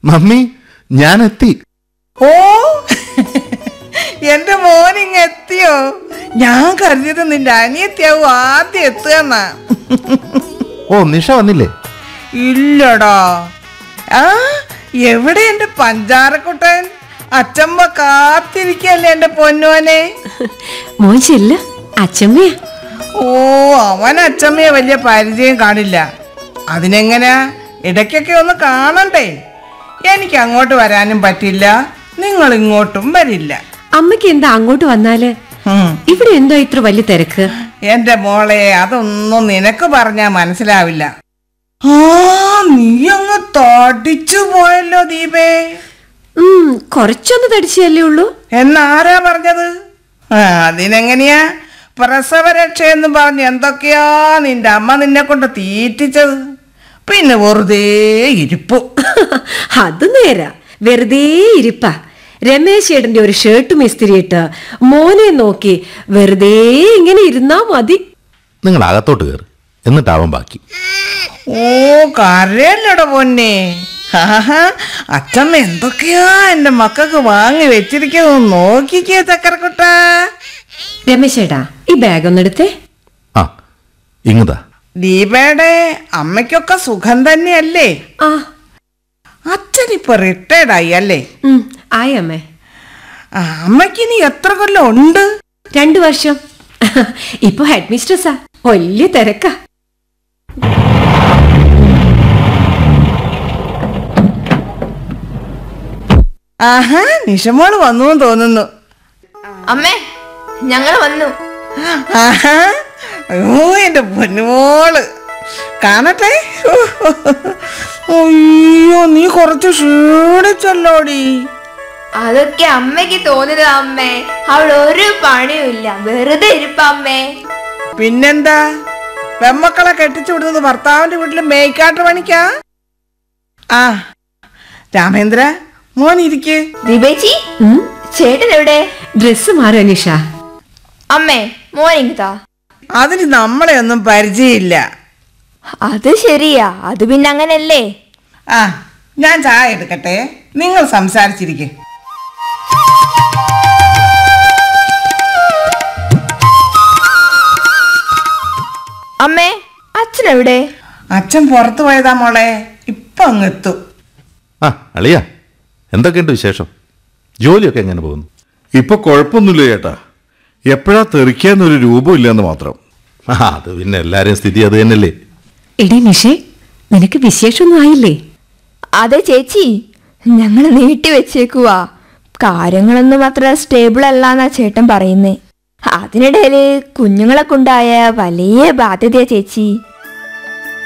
Mummy ഞാൻ എത്തി ഓ എന്റെ മോനിങ് എത്തിയോ ഞാൻ കരുതിയത് നിന്റെ അനിയത്തിയാവും ആദ്യം എത്തുകയെന്നാ ഓ നിഷ വന്നില്ലേ ഇല്ലടാ ആ എവിടെ എന്റെ പഞ്ചാരക്കുട്ടൻ അച്ചമ്മ കാത്തിരിക്കല്ലേ എന്റെ പൊന്നുവനെ മോൻ ചെല്ല അച്ഛമ്മയാ ഓ അവൻ അച്ചമ്മയെ വലിയ പരിചയം കാണില്ല അതിനെങ്ങനെയാ ഇടയ്ക്കൊക്കെ ഒന്ന് കാണണ്ടേ എനിക്ക് അങ്ങോട്ട് വരാനും പറ്റില്ല നിങ്ങൾ ഇങ്ങോട്ടും വരില്ല അമ്മയ്ക്ക് എന്താ അങ്ങോട്ട് വന്നാല് ഉം. ഇവിടെ എന്തോ ഇത്ര വലിയ തിരക്ക് എന്റെ മോളെ അതൊന്നും നിനക്ക് പറഞ്ഞാ മനസ്സിലാവില്ല ആ നീ അങ്ങ് തടിച്ചു പോയല്ലോ ദീപേ ഉം കുറച്ചൊന്ന് തടിച്ചല്ലേ ഉള്ളൂ എന്നാരാ പറഞ്ഞത് ആ, അതിനെങ്ങനെയാ പ്രസവരക്ഷ എന്ന് പറഞ്ഞ് എന്തൊക്കെയാ നിന്റെ അമ്മ നിന്നെ കൊണ്ട് തീറ്റിച്ചത് പിന്നെ വെറുതെ ഇരിപ്പു അത് നേരാ വെറുതെ ഇരിപ്പ രമേശ് ചേട്ടന്റെ ഒരു ഷർട്ട് മിസ്തിരിയിട്ട് മോനെ നോക്കി വെറുതെ ഇങ്ങനെ ഇരുന്നാ മതി നിങ്ങൾ അകത്തോട്ട് കയറി എന്നിട്ടാവാൻ ബാക്കി ഓ കരയല്ലട പൊന്നെ ആഹാ അച്ഛമ്മ എന്തൊക്കെയാ എന്റെ മക്കൾക്ക് വാങ്ങി വെച്ചിരിക്കുന്നു നോക്കിക്കേ ചക്കരക്കുട്ട രമേശ് ചേട്ടാ ഈ ബാഗ് ഒന്നെടുത്തേ ആ ഇങ്ങതാ ദീപയുടെ അമ്മയ്ക്കൊക്കെ സുഖം തന്നെയല്ലേ ആ അച്ഛൻ ഇപ്പൊ റിട്ടയർഡ് ആയി അല്ലേ ഉം ആയി അമ്മേ ആ, അമ്മയ്ക്ക് ഇനി എത്ര കൊല്ലം ഉണ്ട് രണ്ടു വർഷം ഇപ്പൊ ഹെഡ് മിസ്ട്രസ്സാ വലിയ തിരക്കാ ആഹാ നിഷമോള് വന്നു എന്ന് തോന്നുന്നു അമ്മേ ഞങ്ങൾ വന്നു ആഹാ അയ്യോ എന്റെ പൊന്നുമോള് കാണട്ടെ അയ്യോ നീ കുറച്ച് ക്ഷീണിച്ചല്ലോടി അതൊക്കെ അമ്മയ്ക്ക് തോന്നിയത് അമ്മേ അവിടെ ഒരു പണിയുമില്ല വെറുതെ ഇരിപ്പ അമ്മേ പിന്നെന്താ പെമ്മക്കളെ കെട്ടിച്ചു വിടുന്നത് ഭർത്താവിന്റെ വീട്ടിൽ മേയ്ക്കാട്ട് പണിക്കാ ആ രാമേന്ദ്ര മോൻ ഇരിക്ക് ദിബേച്ചി ചേട്ടൻ എവിടെ ഡ്രസ് മാറും അനീഷ അമ്മേ മോനിങ്ങതാ അതിന് നമ്മളെ ഒന്നും പരിചയമില്ല അത് ശരിയാ അത് പിന്നെ അങ്ങനല്ലേ ആ ഞാൻ ചായ എടുക്കട്ടെ നിങ്ങൾ സംസാരിച്ചിരിക്കെ അമ്മേ അച്ഛൻ എവിടെ അച്ഛൻ പുറത്തു പോയതാ മോളെ ഇപ്പൊ അങ്ങ് എത്തും ആ അളിയ എന്തൊക്കെയുണ്ട് വിശേഷം ജോലിയൊക്കെ എങ്ങനെ പോകുന്നു ഇപ്പൊ കുഴപ്പമൊന്നുമില്ല ചേട്ടാ എപ്പോഴാ തെറിക്കാന്നൊരു രൂപമില്ലെന്ന് മാത്രം ആ അത് പിന്നെ എല്ലാവരെയും സ്ഥിതി അത് തന്നെയല്ലേ എടേ നിഷേ നിനക്ക് വിശേഷമൊന്നും ആയില്ലേ അതെ ചേച്ചി ഞങ്ങൾ നീട്ടി വെച്ചേക്കുവാ കാര്യങ്ങളൊന്നും അത്ര സ്റ്റേബിൾ അല്ലാന്നാ ചേട്ടൻ പറയുന്നേ അതിനിടയിൽ കുഞ്ഞുങ്ങളെ കൊണ്ടായ വലിയ ബാധ്യതയാ ചേച്ചി